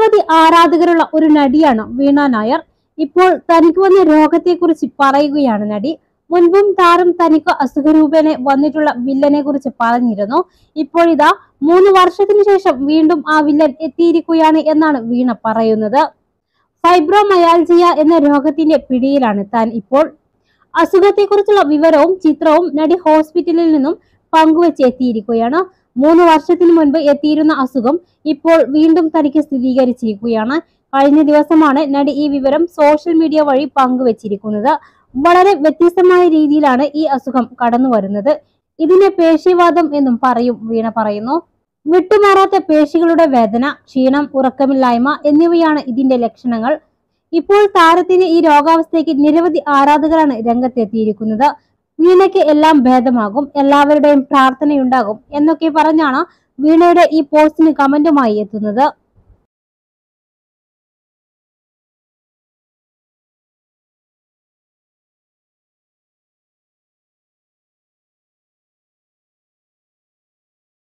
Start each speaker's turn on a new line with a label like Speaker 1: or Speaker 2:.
Speaker 1: നിരവധി ആരാധകരുള്ള ഒരു നടിയാണ് വീണ നായർ ഇപ്പോൾ തനിക്ക് വന്ന രോഗത്തെക്കുറിച്ച് പറയുകയാണ് നടി മുൻപും താരം തനിക്ക് അസുഖരൂപേണ വന്നിട്ടുള്ള വില്ലനെ കുറിച്ച് പറഞ്ഞിരുന്നു ഇപ്പോഴിതാ മൂന്ന് വർഷത്തിനു ശേഷം വീണ്ടും ആ വില്ലൻ എത്തിയിരിക്കുകയാണ് എന്നാണ് വീണ പറയുന്നത് ഫൈബ്രോമയാൽജിയ എന്ന രോഗത്തിന്റെ പിടിയിലാണ് താൻ ഇപ്പോൾ അസുഖത്തെക്കുറിച്ചുള്ള വിവരവും ചിത്രവും നടി ഹോസ്പിറ്റലിൽ നിന്നും പങ്കുവച്ച് എത്തിയിരിക്കുകയാണ് മൂന്ന് വർഷത്തിന് മുൻപ് എത്തിയിരുന്ന അസുഖം ഇപ്പോൾ വീണ്ടും തനിക്ക് സ്ഥിരീകരിച്ചിരിക്കുകയാണ് കഴിഞ്ഞ ദിവസമാണ് നടി ഈ വിവരം സോഷ്യൽ മീഡിയ വഴി പങ്കുവച്ചിരിക്കുന്നത് വളരെ വ്യത്യസ്തമായ രീതിയിലാണ് ഈ അസുഖം കടന്നു വരുന്നത് ഇതിനെ പേശിവാദം എന്നും പറയും വീണ പറയുന്നു വിട്ടുമാറാത്ത പേശികളുടെ വേദന ക്ഷീണം ഉറക്കമില്ലായ്മ എന്നിവയാണ് ഇതിന്റെ ലക്ഷണങ്ങൾ ഇപ്പോൾ താരത്തിന് ഈ രോഗാവസ്ഥയ്ക്ക് നിരവധി ആരാധകരാണ് രംഗത്തെത്തിയിരിക്കുന്നത് വീണയ്ക്ക് എല്ലാം ഭേദമാകും എല്ലാവരുടെയും പ്രാർത്ഥനയുണ്ടാകും എന്നൊക്കെ പറഞ്ഞാണ് വീണയുടെ ഈ പോസ്റ്റിന് കമന്റുമായി എത്തുന്നത്